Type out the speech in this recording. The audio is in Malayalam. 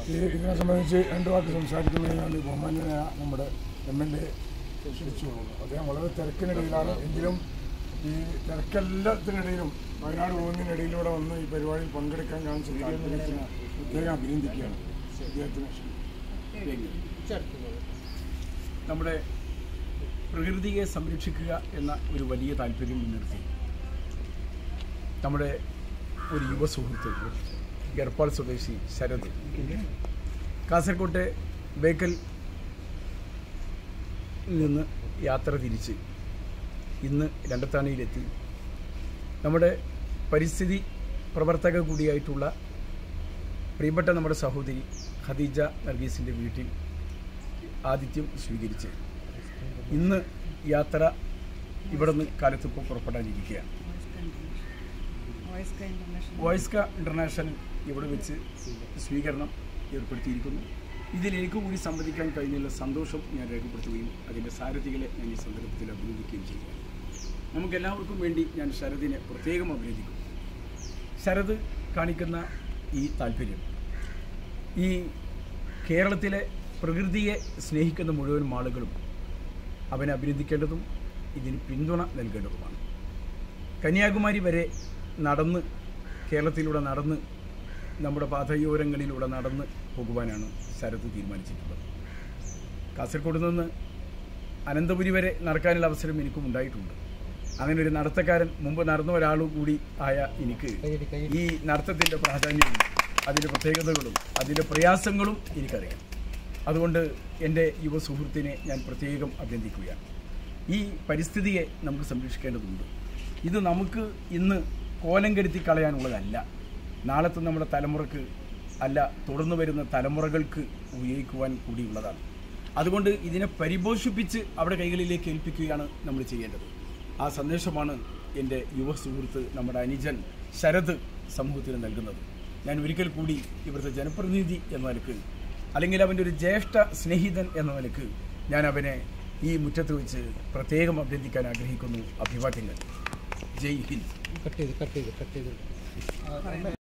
ഈ ഇതിനെ സംബന്ധിച്ച് രണ്ട് വാക്ക് സംസാരിക്കുന്നതിന് വേണ്ടി ബഹുമാന്യനായ നമ്മുടെ എം എൽ എ ക്ഷണിച്ചു പോകുന്നു അദ്ദേഹം വളരെ തിരക്കിനിടയിലാണ് എങ്കിലും ഈ തിരക്കെല്ലാത്തിനിടയിലും വയനാട് പോകുന്നതിനിടയിലൂടെ വന്ന് ഈ പരിപാടിയിൽ പങ്കെടുക്കാൻ കാണിച്ച താല്പര്യത്തിന് പ്രത്യേകം അഭിനന്ദിക്കുകയാണ് അദ്ദേഹത്തിന് നമ്മുടെ പ്രകൃതിയെ സംരക്ഷിക്കുക എന്ന ഒരു വലിയ താല്പര്യം മുൻനിർത്തി നമ്മുടെ ഒരു യുവ സുഹൃത്ത് എർപ്പാൾ സ്വദേശി ശരത് കാസർകോട്ടെ ബേക്കൽ നിന്ന് യാത്ര തിരിച്ച് ഇന്ന് രണ്ടത്താണിയിലെത്തി നമ്മുടെ പരിസ്ഥിതി പ്രവർത്തക കൂടിയായിട്ടുള്ള പ്രിയപ്പെട്ട നമ്മുടെ സഹോദരി ഖദീജ നർഗീസിൻ്റെ വീട്ടിൽ ആതിഥ്യം സ്വീകരിച്ച് ഇന്ന് യാത്ര ഇവിടെ നിന്ന് കാലത്തിപ്പോൾ പുറപ്പെടാനിരിക്കുകയാണ് വോയിസ്ക ഇൻ്റർനാഷണൽ ഇവിടെ വെച്ച് സ്വീകരണം ഏർപ്പെടുത്തിയിരിക്കുന്നു ഇതിൽ എനിക്ക് കൂടി സംവദിക്കാൻ കഴിഞ്ഞുള്ള സന്തോഷം ഞാൻ രേഖപ്പെടുത്തുകയും അതിൻ്റെ സാരഥികളെ ഞാൻ ഈ സന്ദർഭത്തിൽ അഭിനന്ദിക്കുകയും ചെയ്യുകയാണ് നമുക്കെല്ലാവർക്കും വേണ്ടി ഞാൻ ശരദിനെ പ്രത്യേകം അഭിനന്ദിക്കും ശരത് കാണിക്കുന്ന ഈ താല്പര്യം ഈ കേരളത്തിലെ പ്രകൃതിയെ സ്നേഹിക്കുന്ന മുഴുവൻ ആളുകളും അവനെ അഭിനന്ദിക്കേണ്ടതും ഇതിന് പിന്തുണ നൽകേണ്ടതുമാണ് കന്യാകുമാരി വരെ നടന്ന് കേരളത്തിലൂടെ നടന്ന് നമ്മുടെ പാതയോരങ്ങളിലൂടെ നടന്ന് പോകുവാനാണ് ശരത് തീരുമാനിച്ചിട്ടുള്ളത് കാസർഗോഡ് നിന്ന് അനന്തപുരി വരെ നടക്കാനുള്ള അവസരം എനിക്കും ഉണ്ടായിട്ടുണ്ട് അങ്ങനെ ഒരു നടത്തക്കാരൻ മുമ്പ് നടന്ന ഒരാളും കൂടി ആയ എനിക്ക് ഈ നടത്തത്തിൻ്റെ പ്രാധാന്യവും അതിൻ്റെ പ്രത്യേകതകളും അതിൻ്റെ പ്രയാസങ്ങളും എനിക്കറിയാം അതുകൊണ്ട് എൻ്റെ യുവ സുഹൃത്തിനെ ഞാൻ പ്രത്യേകം അഭിനന്ദിക്കുകയാണ് ഈ പരിസ്ഥിതിയെ നമുക്ക് സംരക്ഷിക്കേണ്ടതുണ്ട് ഇത് നമുക്ക് ഇന്ന് കോലം കരുത്തി കളയാനുള്ളതല്ല നാളത്തെ നമ്മുടെ തലമുറക്ക് അല്ല തുടർന്നു വരുന്ന തലമുറകൾക്ക് ഉപയോഗിക്കുവാൻ കൂടിയുള്ളതാണ് അതുകൊണ്ട് ഇതിനെ പരിപോഷിപ്പിച്ച് അവിടെ കൈകളിലേക്ക് ഏൽപ്പിക്കുകയാണ് നമ്മൾ ചെയ്യേണ്ടത് ആ സന്ദേശമാണ് എൻ്റെ യുവ സുഹൃത്ത് നമ്മുടെ അനുജൻ ശരത് സമൂഹത്തിന് നൽകുന്നത് ഞാൻ ഒരിക്കൽ കൂടി ഇവിടുത്തെ ജനപ്രതിനിധി എന്ന നിലക്ക് അല്ലെങ്കിൽ അവൻ്റെ ഒരു ജ്യേഷ്ഠ സ്നേഹിതൻ എന്ന നിലക്ക് ഞാൻ അവനെ ഈ മുറ്റത്ത് വെച്ച് പ്രത്യേകം അഭ്യർത്ഥിക്കാൻ ആഗ്രഹിക്കുന്നു അഭിവാദ്യങ്ങൾ ജയ് ഹിന്ദ് കട്ട് ചെയ്ത് കട്ട് ചെയ്ത് കട്ട് ചെയ്ത്